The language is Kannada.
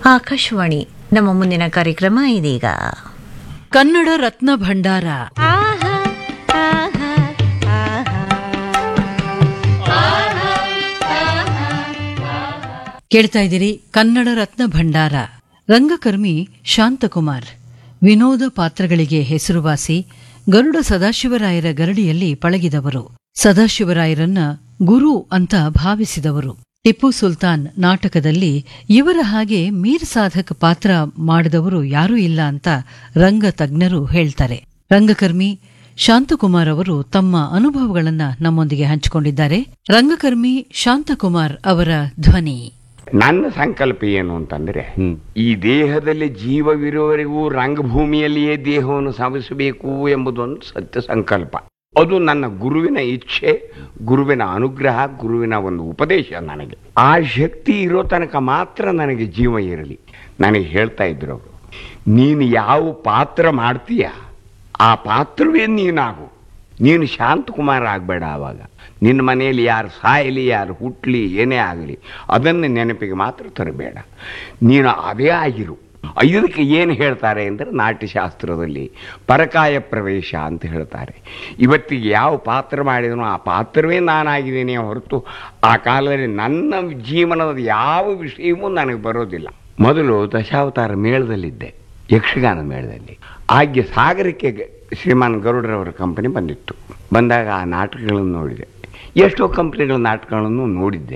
ಆಕಾಶವಾಣಿ ನಮ್ಮ ಮುಂದಿನ ಕಾರ್ಯಕ್ರಮ ಇದೀಗ ಕನ್ನಡ ರತ್ನ ಭಂಡಾರ ಕೇಳ್ತಾ ಇದ್ದೀರಿ ಕನ್ನಡ ರತ್ನ ಭಂಡಾರ ರಂಗಕರ್ಮಿ ಶಾಂತಕುಮಾರ್ ವಿನೋದ ಪಾತ್ರಗಳಿಗೆ ಹೆಸರುವಾಸಿ ಗರುಡ ಸದಾಶಿವರಾಯರ ಗರಡಿಯಲ್ಲಿ ಪಳಗಿದವರು ಸದಾಶಿವರಾಯರನ್ನ ಗುರು ಅಂತ ಭಾವಿಸಿದವರು ಟಿಪ್ಪು ಸುಲ್ತಾನ್ ನಾಟಕದಲ್ಲಿ ಇವರ ಹಾಗೆ ಮೀರ್ ಸಾಧಕ್ ಪಾತ್ರ ಮಾಡಿದವರು ಯಾರೂ ಇಲ್ಲ ಅಂತ ರಂಗ ತಜ್ಞರು ಹೇಳ್ತಾರೆ ರಂಗಕರ್ಮಿ ಶಾಂತಕುಮಾರ್ ಅವರು ತಮ್ಮ ಅನುಭವಗಳನ್ನ ನಮ್ಮೊಂದಿಗೆ ಹಂಚಿಕೊಂಡಿದ್ದಾರೆ ರಂಗಕರ್ಮಿ ಶಾಂತಕುಮಾರ್ ಅವರ ಧ್ವನಿ ನನ್ನ ಸಂಕಲ್ಪ ಏನು ಅಂತಂದ್ರೆ ಈ ದೇಹದಲ್ಲಿ ಜೀವವಿರುವವರೆಗೂ ರಂಗಭೂಮಿಯಲ್ಲಿಯೇ ದೇಹವನ್ನು ಸಾಧಿಸಬೇಕು ಎಂಬುದೊಂದು ಸತ್ಯ ಸಂಕಲ್ಪ ಅದು ನನ್ನ ಗುರುವಿನ ಇಚ್ಛೆ ಗುರುವಿನ ಅನುಗ್ರಹ ಗುರುವಿನ ಒಂದು ಉಪದೇಶ ನನಗೆ ಆ ಶಕ್ತಿ ಇರೋ ತನಕ ಮಾತ್ರ ನನಗೆ ಜೀವ ಇರಲಿ ನನಗೆ ಹೇಳ್ತಾ ಇದ್ರು ಅವರು ನೀನು ಯಾವ ಪಾತ್ರ ಮಾಡ್ತೀಯ ಆ ಪಾತ್ರವೇ ನೀನಾಗು ನೀನು ಶಾಂತಕುಮಾರ ಆಗಬೇಡ ಆವಾಗ ನಿನ್ನ ಮನೆಯಲ್ಲಿ ಯಾರು ಸಾಯಲಿ ಯಾರು ಹುಟ್ಟಲಿ ಏನೇ ಆಗಲಿ ಅದನ್ನು ನೆನಪಿಗೆ ಮಾತ್ರ ತರಬೇಡ ನೀನು ಅದೇ ಆಗಿರು ಇದಕ್ಕೆ ಏನು ಹೇಳ್ತಾರೆ ಅಂದರೆ ನಾಟ್ಯಶಾಸ್ತ್ರದಲ್ಲಿ ಪರಕಾಯ ಪ್ರವೇಶ ಅಂತ ಹೇಳ್ತಾರೆ ಇವತ್ತಿಗೆ ಯಾವ ಪಾತ್ರ ಮಾಡಿದನೋ ಆ ಪಾತ್ರವೇ ನಾನಾಗಿದ್ದೇನೆ ಹೊರತು ಆ ಕಾಲದಲ್ಲಿ ನನ್ನ ಜೀವನದ ಯಾವ ವಿಷಯವೂ ನನಗೆ ಬರೋದಿಲ್ಲ ಮೊದಲು ದಶಾವತಾರ ಮೇಳದಲ್ಲಿದ್ದೆ ಯಕ್ಷಗಾನ ಮೇಳದಲ್ಲಿ ಆಗ್ಗೆ ಸಾಗರಕ್ಕೆ ಗ- ಶ್ರೀಮಾನ್ ಗರುಡರವರ ಕಂಪನಿ ಬಂದಿತ್ತು ಬಂದಾಗ ಆ ನಾಟಕಗಳನ್ನು ನೋಡಿದೆ ಎಷ್ಟೋ ಕಂಪ್ನಿಗಳ ನಾಟಕಗಳನ್ನು ನೋಡಿದ್ದೆ